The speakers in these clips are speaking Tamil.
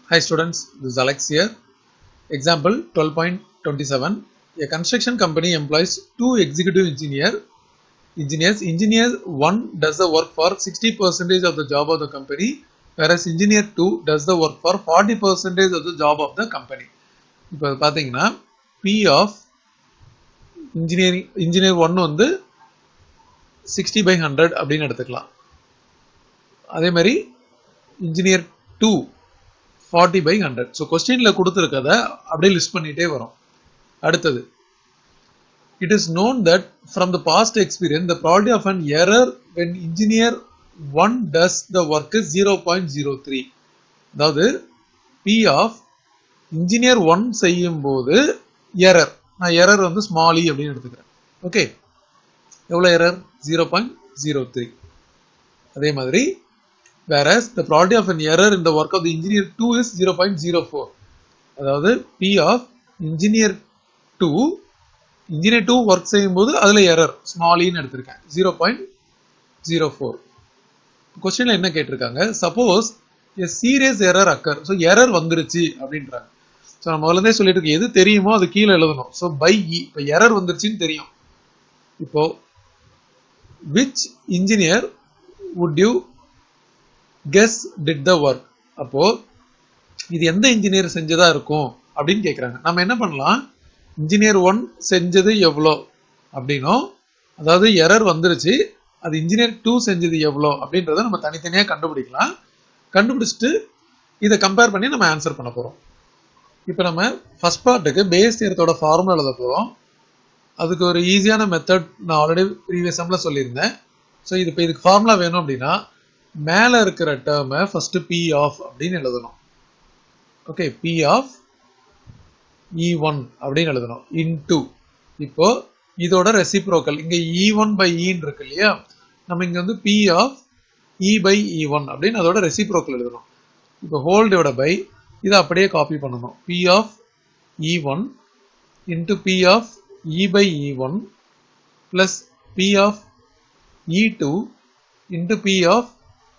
Hi students, this is Alex here. Example 12.27. A construction company employs two executive engineer engineers. Engineer 1 does the work for 60% of the job of the company, whereas engineer 2 does the work for 40% of the job of the company. இப்போ பார்த்தீங்கன்னா P of engineering engineer 1 வந்து 60 by 100 அப்படின்னு எடுத்துக்கலாம் அதே மாதிரி engineer two forty by hundred so கொஸ்டின்ல கொடுத்துருக்கத அப்படியே லிஸ்ட் பண்ணிட்டே வரும் அடுத்தது it is known that from the past experience the probability of an error when engineer one does the work zero point zero three அதாவது பி ஆஃப் இன்ஜினியர் ஒன் செய்யும் போது எரர் நான் எரர் வந்து ஸ்மால் இ அப்படின்னு எடுத்துக்கிறேன் ஓகே எவ்வளோ error zero point zero three அதே மாதிரி whereas the probability of an error in the work of the engineer 2 is 0.04 அதாவது P of engineer 2 engineer 2 work செய்யும்போது அதுல எரர் ஸ்மால் ன்னு எடுத்திருக்கேன் 0.04 கொஸ்டின்ல என்ன கேட்டிருக்காங்க suppose a serious error occur so error வந்துருச்சு அப்படின்றாங்க ஸோ நம்ம முதல்ல சொல்லிட்டு இருக்கோம் எது தெரியுமோ அது கீழே எழுதணும் ஸோ பை இ இப்போ எரர் வந்துருச்சுன்னு தெரியும் இப்போ which engineer would you guess did the work அப்போ இது எந்த இன்ஜினியர் செஞ்சதா இருக்கும் அப்படின்னு கேட்குறாங்க நம்ம என்ன பண்ணலாம் இன்ஜினியர் ஒன் செஞ்சது எவ்வளோ அப்படின்னும் அதாவது எரர் வந்துருச்சு அது இன்ஜினியர் டூ செஞ்சது எவ்வளோ அப்படின்றத நம்ம தனித்தனியாக கண்டுபிடிக்கலாம் கண்டுபிடிச்சிட்டு இதை கம்பேர் பண்ணி நம்ம ஆன்சர் பண்ண போகிறோம் இப்போ நம்ம ஃபர்ஸ்ட் பார்ட்டுக்கு பேஸ் இயரத்தோட ஃபார்முலா எழுத போகிறோம் அதுக்கு ஒரு ஈஸியான மெத்தட் நான் ஆல்ரெடி ப்ரீவியஸ் செம்மில் சொல்லியிருந்தேன் ஸோ இது இப்போ இதுக்கு ஃபார்முலா வேணும் அப்படின்னா மேலே இருக்கிற டேர்மை ஃபர்ஸ்ட் பி ஆஃப் அப்படின்னு எழுதணும் okay P of E one அப்படின்னு எழுதணும் இன் டூ இப்போ இதோட ரெசிப்ரோக்கல் இங்க இ ஒன் பை இன்னு இருக்கு இல்லையா நம்ம இங்க வந்து P of E by E one அப்படின்னு அதோட ரெசிப்ரோக்கல் எழுதணும் இப்போ ஹோல்டோட பை இதை அப்படியே காப்பி பண்ணணும் P of E one into P of E by E one plus P of E two into P of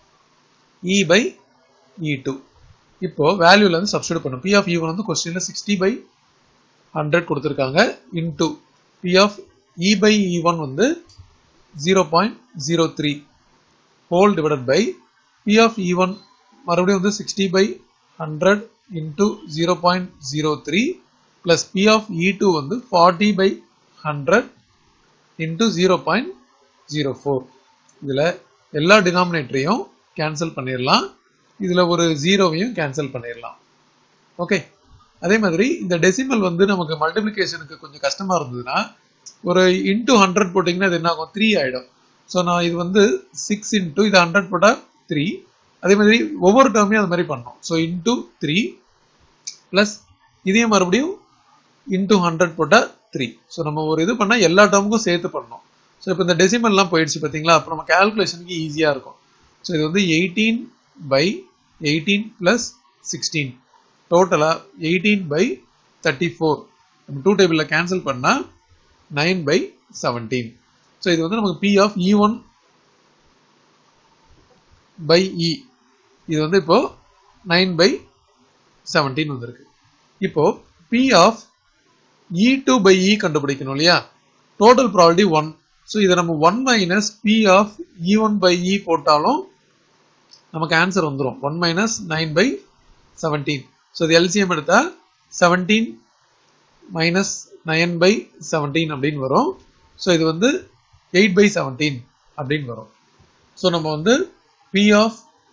E by E two இப்போ வேல்யூல இருந்து சப்ஸ்டியூட் பண்ணும் பி ஆஃப் இ ஒன் வந்து கொஸ்டின்ல சிக்ஸ்டி பை ஹண்ட்ரட் கொடுத்துருக்காங்க into P of E by E one வந்து zero point zero three whole divided by P of E one மறுபடியும் வந்து sixty by hundred into zero point zero three plus P of E two வந்து forty by hundred into zero point zero four இதில் எல்லா டினாமினேட்டரையும் கேன்சல் பண்ணிடலாம் இதில் ஒரு ஜீரோவையும் கேன்சல் பண்ணிடலாம் ஓகே அதே மாதிரி இந்த டெசிமல் வந்து நமக்கு மல்டிப்ளிகேஷனுக்கு கொஞ்சம் கஷ்டமாக இருந்ததுன்னா ஒரு இன்டூ ஹண்ட்ரட் போட்டிங்கன்னா இது என்ன ஆகும் த்ரீ ஆகிடும் ஸோ நான் இது வந்து சிக்ஸ் இன்டூ இது ஹண்ட்ரட் போட்டால் த்ரீ அதே மாதிரி ஒவ்வொரு டேர்மையும் அது மாதிரி பண்ணோம் ஸோ இன்டூ த்ரீ ப்ளஸ் இதையும் மறுபடியும் இன்டூ ஹண்ட்ரட் போட்டால் த்ரீ ஸோ நம்ம ஒரு இது பண்ணால் எல்லா டேர்முக்கும் சேர்த்து பண்ணோம் ஸோ இப்போ இந்த டெசிமல்லாம் போயிடுச்சு பார்த்தீங்களா அப்போ நம்ம கேல்குலேஷனுக்கு ஈஸியாக இருக்கும் ஸோ இது வந்து eighteen by eighteen plus sixteen டோட்டலாக எயிட்டீன் பை தேர்ட்டி ஃபோர் நம்ம டூ டேபிளில் கேன்சல் பண்ணால் நைன் பை செவன்டீன் ஸோ இது வந்து நமக்கு P of E one by E இது வந்து இப்போ நைன் பை செவன்டீன் வந்திருக்கு இப்போ P of E two by E கண்டுபிடிக்கணும் இல்லையா டோட்டல் ப்ராபர்ட்டி ஒன் ஸோ இதை நம்ம one minus P of E one by E போட்டாலும் நமக்கு ஆன்சர் வந்துடும் one minus nine by seventeen so இது எல்சிஎம் எடுத்தா seventeen minus nine by seventeen அப்படின்னு வரும் ஸோ இது வந்து எயிட் பை செவன்டீன் அப்படின்னு வரும் ஸோ நம்ம வந்து P of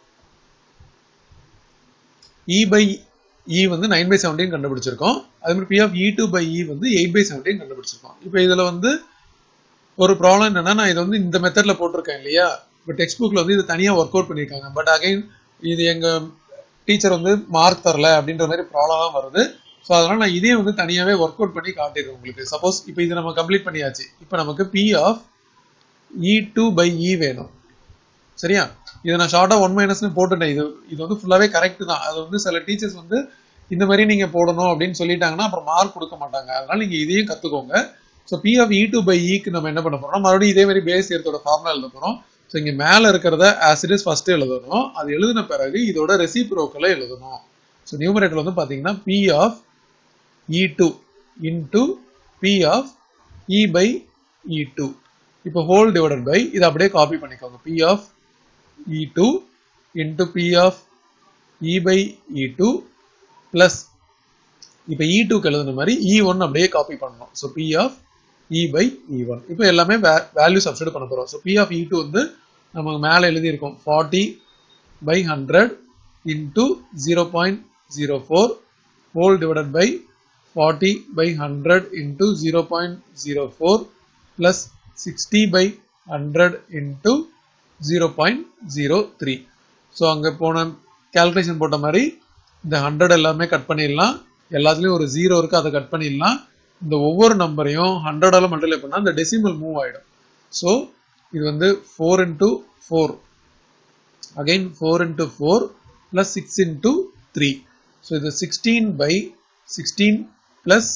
E by E வந்து நைன் பை செவன்டீன் கண்டுபிடிச்சிருக்கோம் அதே மாதிரி P of E two by E வந்து எயிட் பை செவன்டீன் கண்டுபிடிச்சிருக்கோம் இப்போ இதில் வந்து ஒரு ப்ராப்ளம் என்னன்னா நான் இது வந்து இந்த மெத்தட்ல போட்டிருக்கேன் இல்லையா இப்போ டெக்ஸ்ட் புக்ல வந்து இது தனியாக ஒர்க் அவுட் பண்ணியிருக்காங்க பட் அகைன் இது எங்க டீச்சர் வந்து மார்க் தரல அப்படின்ற மாதிரி ப்ராப்ளம் தான் வருது ஸோ அதனால நான் இதையும் வந்து தனியாகவே ஒர்க் அவுட் பண்ணி காட்டிடுறேன் உங்களுக்கு சப்போஸ் இப்போ இது நம்ம கம்ப்ளீட் பண்ணியாச்சு இப்போ நமக்கு P of E two by E வேணும் சரியா இதை நான் ஷார்ட்டாக ஒன் மைனஸ்னு போட்டுட்டேன் இது இது வந்து ஃபுல்லாகவே கரெக்ட் தான் அது வந்து சில டீச்சர்ஸ் வந்து இந்த மாதிரி நீங்கள் போடணும் அப்படின்னு சொல்லிட்டாங்கன்னா அப்புறம் மார்க் கொடுக்க மாட்டாங்க அதனால நீங்கள் இதையும் கற்றுக்கோங்க so P of E two by இக்கு நம்ம என்ன பண்ண போறோம் மறுபடியும் இதே மாதிரி பேஸ் எடுத்தோட ஃபார்முலா எழுத போறோம் ஸோ இங்க மேல இருக்கிறத ஆஸ் இட் இஸ் ஃபர்ஸ்ட் எழுதணும் அது எழுதின பிறகு இதோட ரெசிப்ரோக்கலை எழுதணும் ஸோ நியூமரேட்டர் வந்து பார்த்தீங்கன்னா P of E two into P of E by E two இப்போ ஹோல் டிவைடட் பை இதை அப்படியே காப்பி பண்ணிக்கோங்க P of E two into P of E by E two plus இப்போ இ டூக்கு எழுதுன மாதிரி இ ஒன் அப்படியே காப்பி பண்ணணும் so P of E by E one இப்போ எல்லாமே வேல்யூ சப்ஸ்டியூட் பண்ண போகிறோம் so P of E two வந்து நமக்கு மேலே எழுதியிருக்கோம் forty by hundred into zero point zero four whole divided by forty by hundred into zero point zero four plus sixty by hundred into zero point zero three so அங்கே போன கேல்குலேஷன் போட்ட மாதிரி இந்த ஹண்ட்ரட் எல்லாமே கட் பண்ணிடலாம் எல்லாத்துலேயும் ஒரு ஜீரோ இருக்குது அதை கட் பண்ணிடலாம் இந்த ஒவ்வொரு நம்பரையும் ஹண்ட்ரடால் மல்டிப்ளை பண்ணால் இந்த டெசிமல் மூவ் ஆகிடும் ஸோ இது வந்து four into four again four into four plus six into three so இது sixteen by sixteen plus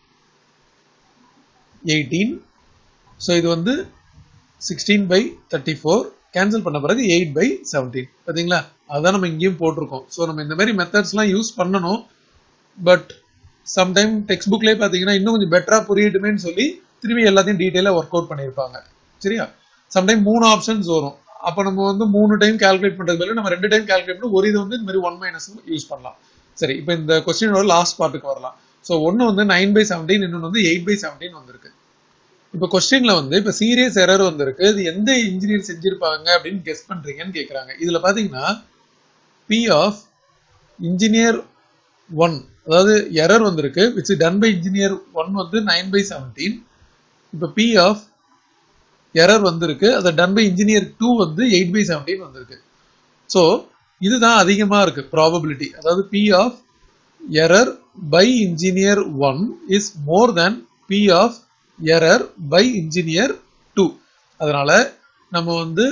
eighteen so இது வந்து sixteen by thirty four cancel பண்ண பிறகு எயிட் பை செவன்டீன் பார்த்தீங்களா அதான் நம்ம இங்கேயும் போட்டிருக்கோம் ஸோ நம்ம இந்த மாதிரி மெத்தட்ஸ்லாம் யூஸ் பண்ணணும் பட் சம்டைம் டெக்ஸ்ட் புக்லேயே பார்த்தீங்கன்னா இன்னும் கொஞ்சம் பெட்டராக புரியட்டுமேன்னு சொல்லி திரும்பி எல்லாத்தையும் டீட்டெயிலாக ஒர்க் அவுட் பண்ணியிருப்பாங்க சரியா சம்டைம் மூணு ஆப்ஷன்ஸ் வரும் அப்போ நம்ம வந்து மூணு டைம் கால்குலேட் பண்ணுறது பதில் நம்ம ரெண்டு டைம் கால்குலேட் பண்ணி ஒரு இது வந்து இந்த மாதிரி ஒன் மைனஸ் யூஸ் பண்ணலாம் சரி இப்போ இந்த கொஸ்டினோட லாஸ்ட் பார்ட்டுக்கு வரலாம் ஸோ ஒன்று வந்து நைன் பை செவன்டீன் இன்னொன்று வந்து எயிட் பை செவன்டீன் வந்திருக்கு இப்போ கொஸ்டின்ல வந்து இப்போ சீரியஸ் எரர் வந்திருக்கு இது எந்த இன்ஜினியர் செஞ்சிருப்பாங்க அப்படின்னு கெஸ் பண்றீங்கன்னு கேட்குறாங்க இதுல பாத்தீங்கன்னா பி ஆஃப் இன்ஜினியர் ஒன் அதாவது எரர் வந்திருக்கு which done by engineer one வந்து நைன் பை செவன்டீன் இப்போ பி ஆஃப் எரர் வந்திருக்கு அதை டன் பை இன்ஜினியர் டூ வந்து எயிட் பை செவன்டீன் வந்திருக்கு ஸோ இதுதான் அதிகமாக இருக்கு ப்ராபபிலிட்டி அதாவது P of error by engineer one is more than P of error by engineer two அதனால நம்ம வந்து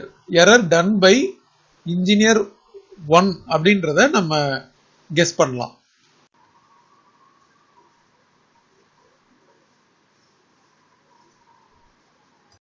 error done by engineer one அப்படின்றத நம்ம கெஸ் பண்ணலாம்